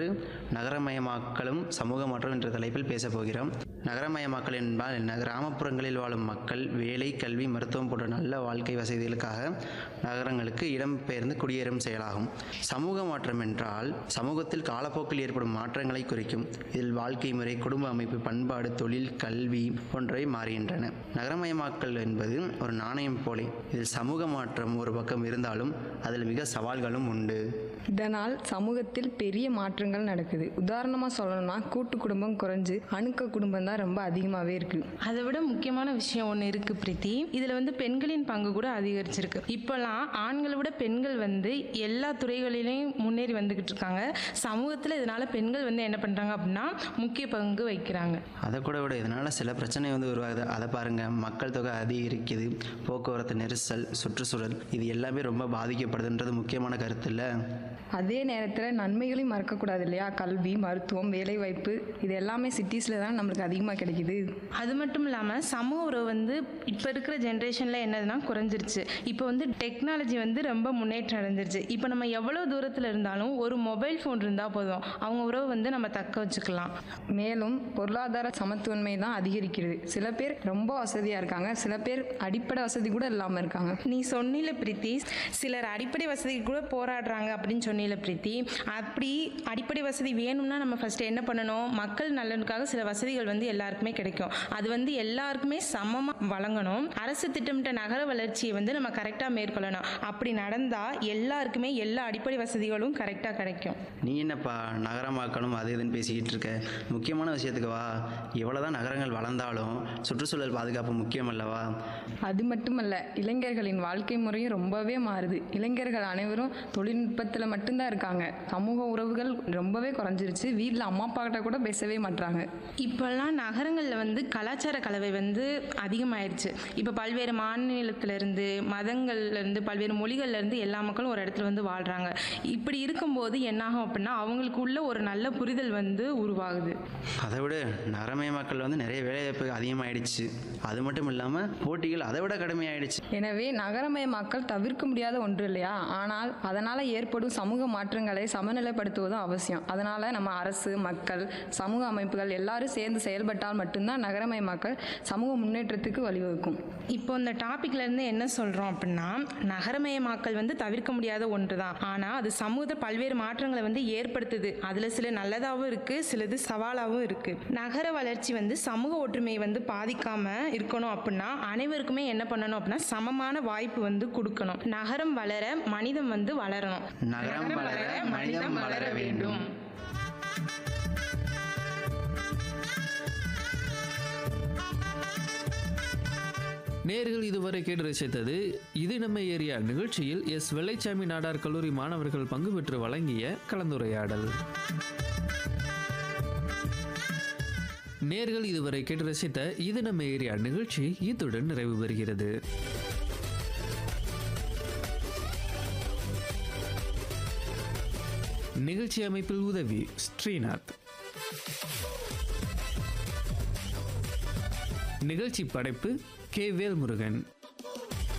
நகரமயமாக்கலும் சமூக மாற்றம் என்ற தலைப்பில் பேசப் போகிறோம் நகரமயமாக்கல் என்பால் என்ன கிராமப்புறங்களில் வாழும் மக்கள் வேலை கல்வி மருத்துவம் போன்ற நல்ல வாழ்க்கை வசதிகளுக்காக நகரங்களுக்கு இடம்பெயர்ந்து குடியேறும் செயலாகும் சமூக மாற்றம் என்றால் சமூகத்தில் காலப்போக்கில் ஏற்படும் மாற்றங்களை குறிக்கும் இதில் வாழ்க்கை முறை குடும்ப அமைப்பு பண்பாடு தொழில் கல்வி போன்றவை மாறுகின்றன நகரமயமாக்கல் என்பது ஒரு நாணயம் போலே இதில் சமூக மாற்றம் ஒரு பக்கம் இருந்தாலும் அதில் மிக சவால்களும் உண்டு இதனால் சமூகத்தில் பெரிய மாற்றங்கள் நடக்குது உதாரணமாக சொல்லணும்னா கூட்டு குடும்பம் குறைஞ்சு அணுக்க குடும்பம் தான் ரொம்ப அதிகமாகவே இருக்கு அதை விட முக்கியமான விஷயம் ஒன்று இருக்கு பிரீத்தி இதில் வந்து பெண்களின் பங்கு கூட அதிகரிச்சிருக்கு இப்போல்லாம் ஆண்களை விட பெண்கள் வந்து எல்லா துறைகளிலையும் முன்னேறி வந்துக்கிட்டு இருக்காங்க சமூகத்தில் இதனால பெண்கள் வந்து என்ன பண்ணுறாங்க அப்படின்னா முக்கிய பங்கு வைக்கிறாங்க அதை கூட விட இதனால் சில பிரச்சனை வந்து உருவாகுது அதை பாருங்கள் மக்கள் தொகை அதிகரிக்குது போக்குவரத்து நெரிசல் சுற்றுச்சூழல் இது எல்லாமே ரொம்ப பாதிக்கப்படுதுன்றது முக்கியமான கருத்து இல்லை அதே நேரத்தில் நன்மைகளையும் மறக்கக்கூடாது இல்லையா கல்வி மருத்துவம் வேலைவாய்ப்பு இது எல்லாமே சிட்டிஸில் தான் நம்மளுக்கு அதிகமாக கிடைக்குது அது மட்டும் இல்லாமல் சமூக உறவு வந்து இப்போ இருக்கிற ஜென்ரேஷனில் என்னதுன்னா குறைஞ்சிருச்சு இப்போ வந்து டெக்னாலஜி வந்து ரொம்ப முன்னேற்றம் அடைஞ்சிருச்சு இப்போ நம்ம எவ்வளோ தூரத்தில் இருந்தாலும் ஒரு மொபைல் ஃபோன் இருந்தால் போதும் அவங்க உறவு வந்து நம்ம தக்க வச்சுக்கலாம் மேலும் பொருளாதார சமத்துவன்மை தான் அதிகரிக்கிறது சில பேர் ரொம்ப வசதியாக இருக்காங்க சில பேர் அடிப்படை வசதி கூட இல்லாமல் இருக்காங்க நீ சொன்னில பிரீத்தி சிலர் அடிப்படை வசதி கூட போராடுறாங்க அப்படின்னு சொன்னில பிரீத்தி அப்படி அடிப்படை வசதி வேணும்னா நம்ம ஃபர்ஸ்ட் என்ன பண்ணணும் மக்கள் நலனுக்காக சில வசதிகள் வந்து எல்லாருக்குமே கிடைக்கும் அது வந்து எல்லாருக்குமே சமமாக வழங்கணும் அரசு திட்டமிட்ட நகர வளர்ச்சியை வந்து நம்ம கரெக்டாக மேற்கொள்ளணும் அப்படி நடந்தால் எல்லாருக்குமே எல்லா அடிப்படை வசதிகளும் கரெக்டாக கிடைக்கும் நீ என்னப்பா நகரமாக்கணும் அது இதுன்னு பேசிக்கிட்டு இருக்க முக்கியமான விஷயத்துக்கு வா எவ்வளோதான் நகரங்கள் வளர்ந்தாலும் சுற்றுச்சூழல் பாதுகாப்பு முக்கியம் அல்லவா அது மட்டுமல்ல இளைஞர்களின் வாழ்க்கை முறையும் ரொம்பவே மாறுது இளைஞர்கள் அனைவரும் தொழில்நுட்பத்தில் மட்டும்தான் இருக்காங்க சமூக உறவுகள் ரொம்பவே குறைஞ்சிருச்சு வீட்டில் அம்மா அப்பா கிட்ட கூட பேசவே மாட்றாங்க இப்போல்லாம் நகரங்களில் வந்து கலாச்சார கலவை வந்து அதிகமாயிருச்சு இப்போ பல்வேறு மாநிலத்திலேருந்து மதங்கள்லேருந்து பல்வேறு மொழிகள்லேருந்து எல்லா மக்களும் ஒரு இடத்துல வந்து வாழ்கிறாங்க இப்படி இருக்கும்போது என்னாகும் அப்படின்னா அவங்களுக்குள்ள ஒரு நல்ல புரிதல் வந்து உருவாகுது அதை விட நகரமயமாக்கல் வந்து நிறைய வேலைவாய்ப்பு அதிகமாகிடுச்சு அது மட்டும் இல்லாமல் போட்டிகள் அதை விட கடுமையாயிடுச்சு எனவே நகரமயமாக்கல் தவிர்க்க முடியாத ஒன்று இல்லையா ஆனால் அதனால் ஏற்படும் சமூக மாற்றங்களை சமநிலைப்படுத்துவதும் அவசியம் அதனால் நம்ம அரசு மக்கள் சமூக அமைப்புகள் எல்லாரும் சேர்ந்து செயல்பட்டால் மட்டும்தான் நகரமயமாக்கல் சமூக முன்னேற்றத்துக்கு வழிவகுக்கும் இப்போ இந்த டாபிக்ல இருந்து என்ன சொல்றோம் அப்படின்னா நகரமயமாக்கல் வந்து தவிர்க்க முடியாத ஒன்று தான் ஆனால் அது சமூகத்தில் பல்வேறு மாற்றங்களை வந்து ஏற்படுத்துது அதில் சில நல்லதாகவும் இருக்கு சிலது சவாலாகவும் இருக்கு நகர வளர்ச்சி வந்து சமூக ஒற்றுமையை வந்து பாதிக்காம இருக்கணும் அப்படின்னா அனைவருக்குமே என்ன பண்ணணும் அப்படின்னா சமமான வாய்ப்பு வந்து கொடுக்கணும் நகரம் வளர மனிதம் வந்து வளரணும் நகரம் வளர மனிதம் வளர வேண்டும் நேர்கள் இதுவரை கேட்டு ரசித்தது இது நம்ம ஏரியா நிகழ்ச்சியில் எஸ் வெள்ளைச்சாமி நாடார் கல்லூரி மாணவர்கள் பங்கு பெற்று வழங்கிய கலந்துரையாடல் நேர்கள் இதுவரை கேட்டு ரசித்த இது நம்ம ஏரியா நிகழ்ச்சி இத்துடன் நிறைவு பெறுகிறது நிகழ்ச்சி அமைப்பில் உதவி ஸ்ரீநாத் நிகழ்ச்சி படைப்பு கே வேல்முருகன்